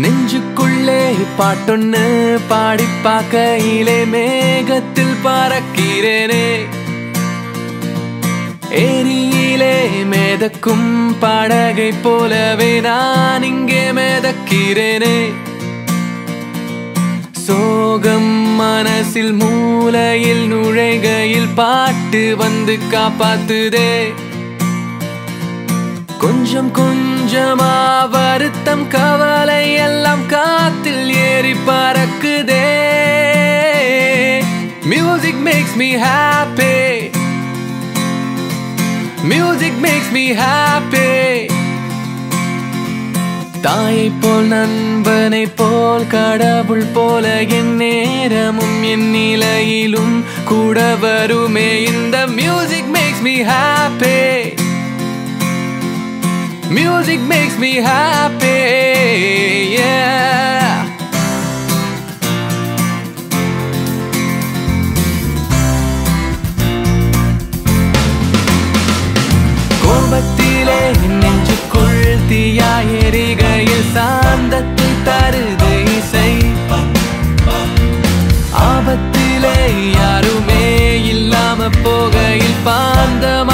நெஞ்சுக்குள்ளே பாட்டொன்னு பாடி பார்க்கையிலே மேகத்தில் பறக்கிறேனே ஏரியிலே மேதக்கும் படகை போலவே நான் இங்கே மேதக்கிறேனே சோகம் மனசில் மூலையில் நுழைகையில் பாட்டு வந்து காப்பாத்துதே கொஞ்சம் கொஞ்சமா வருத்தம் கவலை எல்லாம் காத்தில் ஏறி பறக்குதே music makes me happy music makes me happy தாயை போல் நண்பனை போல் கடவுள் போல என் நேரமும் என் நிலையிலும் கூட வருமே இந்த music makes me happy music makes me happy கோபத்திலே என் நெஞ்சுக்குள் தீயாய் எரிகையில் சாந்தத்தை தருது இசை ஆபத்திலே யாருமே இல்லாம போகையில் பாந்தம்